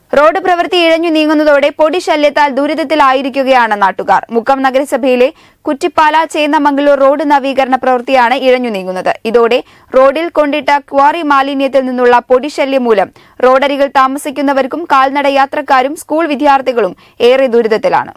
road പ്രവൃത്തി ഇഴഞ്ഞു നീങ്ങുന്നതോടെ പൊടി ശല്യത്താൽ ദുരിതത്തിലായിരിക്കുകയാണ് നാട്ടുകാർ മുക്കം നഗരസഭയിലെ കുറ്റിപ്പാല ചേന്നമംഗലൂർ റോഡ് നവീകരണ പ്രവൃത്തിയാണ് ഇഴഞ്ഞു നീങ്ങുന്നത് ഇതോടെ റോഡിൽ കൊണ്ടിട്ട ക്വാറി മാലിന്യത്തിൽ നിന്നുള്ള പൊടിശല്യം മൂലം റോഡരികിൽ താമസിക്കുന്നവർക്കും കാൽനട യാത്രക്കാരും സ്കൂൾ വിദ്യാർത്ഥികളും ഏറെ ദുരിതത്തിലാണ്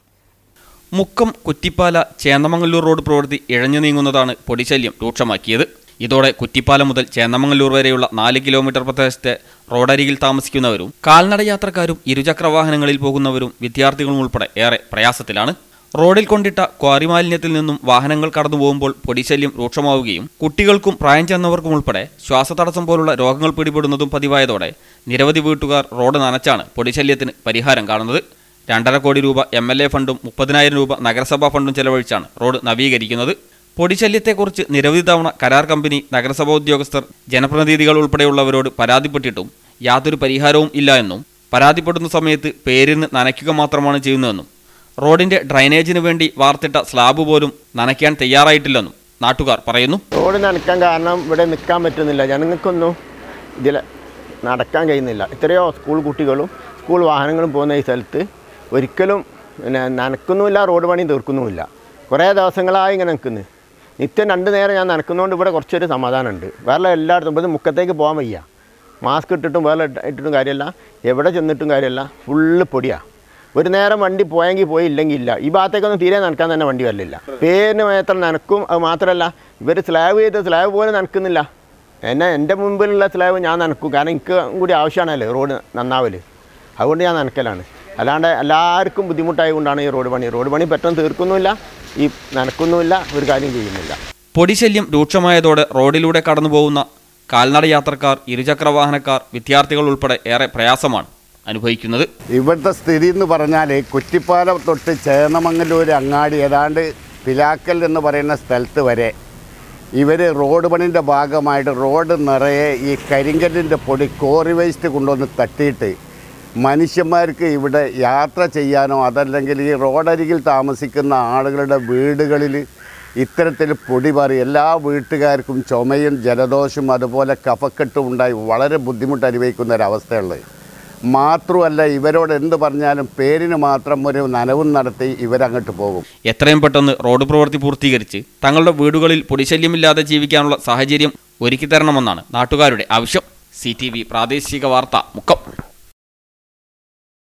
മുക്കം കുറ്റിപ്പാല ചേന്നമംഗല്ലൂർ റോഡ് പ്രവൃത്തി ഇഴഞ്ഞു നീങ്ങുന്നതാണ് പൊടിശല്യം രൂക്ഷമാക്കിയത് ഇതോടെ കുറ്റിപ്പാല മുതൽ ചേന്നമംഗല്ലൂർ വരെയുള്ള നാല് കിലോമീറ്റർ പ്രദേശത്തെ റോഡരികിൽ താമസിക്കുന്നവരും കാൽനട യാത്രക്കാരും ഇരുചക്ര വാഹനങ്ങളിൽ പോകുന്നവരും വിദ്യാർത്ഥികളും ഉൾപ്പെടെ ഏറെ പ്രയാസത്തിലാണ് റോഡിൽ കൊണ്ടിട്ട ക്വാറി മാലിന്യത്തിൽ നിന്നും വാഹനങ്ങൾ കടന്നു പോകുമ്പോൾ പൊടിശല്യം രൂക്ഷമാവുകയും കുട്ടികൾക്കും പ്രായം ചെന്നവർക്കും ഉൾപ്പെടെ ശ്വാസതടസ്സം പോലുള്ള രോഗങ്ങൾ പിടിപെടുന്നതും പതിവായതോടെ നിരവധി വീട്ടുകാർ റോഡ് നനച്ചാണ് പൊടിശല്യത്തിന് പരിഹാരം കാണുന്നത് രണ്ടര കോടി രൂപ എം എൽ എ ഫണ്ടും മുപ്പതിനായിരം രൂപ നഗരസഭാ ഫണ്ടും ചെലവഴിച്ചാണ് റോഡ് നവീകരിക്കുന്നത് പൊടിശല്യത്തെക്കുറിച്ച് നിരവധി തവണ കരാർ കമ്പനി നഗരസഭാ ഉദ്യോഗസ്ഥർ ജനപ്രതിനിധികൾ ഉൾപ്പെടെയുള്ളവരോട് പരാതിപ്പെട്ടിട്ടും യാതൊരു പരിഹാരവും ഇല്ല എന്നും പരാതിപ്പെടുന്ന സമയത്ത് പേരിന് നനയ്ക്കുക മാത്രമാണ് ചെയ്യുന്നതെന്നും റോഡിന്റെ ഡ്രൈനേജിന് വേണ്ടി വാർത്തിട്ട സ്ലാബ് പോലും നനയ്ക്കാൻ തയ്യാറായിട്ടില്ലെന്നും നാട്ടുകാർ പറയുന്നു റോഡ് നനക്കാൻ കാരണം ഇവിടെ നിൽക്കാൻ പറ്റുന്നില്ല ജനങ്ങൾക്കൊന്നും ഇതിൽ നടക്കാൻ കഴിയുന്നില്ല എത്രയോ സ്കൂൾ കുട്ടികളും സ്കൂൾ വാഹനങ്ങളും പോകുന്ന ഈ സ്ഥലത്ത് ഒരിക്കലും പിന്നെ നനക്കുന്നുമില്ല റോഡ് പണി തീർക്കുന്നുമില്ല കുറേ ദിവസങ്ങളായി ഇങ്ങനെ നിൽക്കുന്നു നിത്യം രണ്ട് നേരം ഞാൻ നനക്കുന്നതുകൊണ്ട് ഇവിടെ കുറച്ചൊരു സമാധാനമുണ്ട് വേറെ എല്ലായിടത്തും ഇവിടെ മുക്കത്തേക്ക് പോകാൻ വയ്യ മാസ്ക് ഇട്ടിട്ടും വേറെ ഇട്ടിട്ടും കാര്യമല്ല എവിടെ ചെന്നിട്ടും കാര്യമല്ല ഫുള്ള് പൊടിയാണ് ഒരു നേരം വണ്ടി പോയെങ്കിൽ പോയി ഇല്ലെങ്കിൽ ഇല്ല ഈ ഭാഗത്തേക്കൊന്നും തീരെ നനക്കാൻ തന്നെ വണ്ടി വരില്ല പേരിന് മാത്രം നനക്കും അത് മാത്രമല്ല ഇവർ സ്ലാബ് ചെയ്ത് സ്ലാബ് പോലും നനക്കുന്നില്ല എന്നെ എൻ്റെ മുമ്പിലുള്ള സ്ലാബ് ഞാൻ നനക്കും കാരണം എനിക്ക് കൂടി ആവശ്യമാണല്ലോ റോഡ് നന്നാവൽ അതുകൊണ്ട് ഞാൻ നനക്കലാണ് അല്ലാണ്ട് എല്ലാവർക്കും ബുദ്ധിമുട്ടായതുകൊണ്ടാണ് ഈ റോഡ് പണി റോഡ് പണി പെട്ടെന്ന് തീർക്കുന്നുമില്ല ഈ നനക്കുന്നുമില്ല ഒരു കാര്യം ചെയ്യുന്നില്ല പൊടിശല്യം രൂക്ഷമായതോടെ റോഡിലൂടെ കടന്നു പോകുന്ന കാൽനട യാത്രക്കാർ ഇരുചക്ര വാഹനക്കാർ വിദ്യാർത്ഥികൾ ഉൾപ്പെടെ ഏറെ പ്രയാസമാണ് അനുഭവിക്കുന്നത് ഇവിടുത്തെ സ്ഥിതി എന്ന് പറഞ്ഞാൽ കുറ്റിപ്പാലം തൊട്ട് ചേന്നമംഗലൂർ അങ്ങാടി ഏതാണ്ട് പിലാക്കൽ എന്ന് പറയുന്ന സ്ഥലത്ത് വരെ ഇവർ റോഡ് പണിൻ്റെ ഭാഗമായിട്ട് റോഡ് നിറയെ ഈ കരിങ്കല്ലിൻ്റെ പൊടി കോറി വേസ്റ്റ് കൊണ്ടുവന്ന് തട്ടിയിട്ട് മനുഷ്യന്മാർക്ക് ഇവിടെ യാത്ര ചെയ്യാനോ അതല്ലെങ്കിൽ ഈ റോഡരികിൽ താമസിക്കുന്ന ആളുകളുടെ വീടുകളിൽ ഇത്തരത്തിൽ പൊടി പാറി എല്ലാ വീട്ടുകാർക്കും ചുമയും ജലദോഷവും അതുപോലെ കഫക്കെട്ടും ഉണ്ടായി വളരെ ബുദ്ധിമുട്ട് അനുഭവിക്കുന്ന ഒരവസ്ഥയുള്ളത് മാത്രമല്ല ഇവരോട് എന്ത് പറഞ്ഞാലും പേരിന് മാത്രം ഒരു നനവും നടത്തി ഇവരങ്ങോട്ട് പോകും എത്രയും പെട്ടെന്ന് റോഡ് പ്രവൃത്തി പൂർത്തീകരിച്ച് തങ്ങളുടെ വീടുകളിൽ പൊടിശല്യമില്ലാതെ ജീവിക്കാനുള്ള സാഹചര്യം ഒരുക്കിത്തരണമെന്നാണ് നാട്ടുകാരുടെ ആവശ്യം സി പ്രാദേശിക വാർത്ത മുക്കം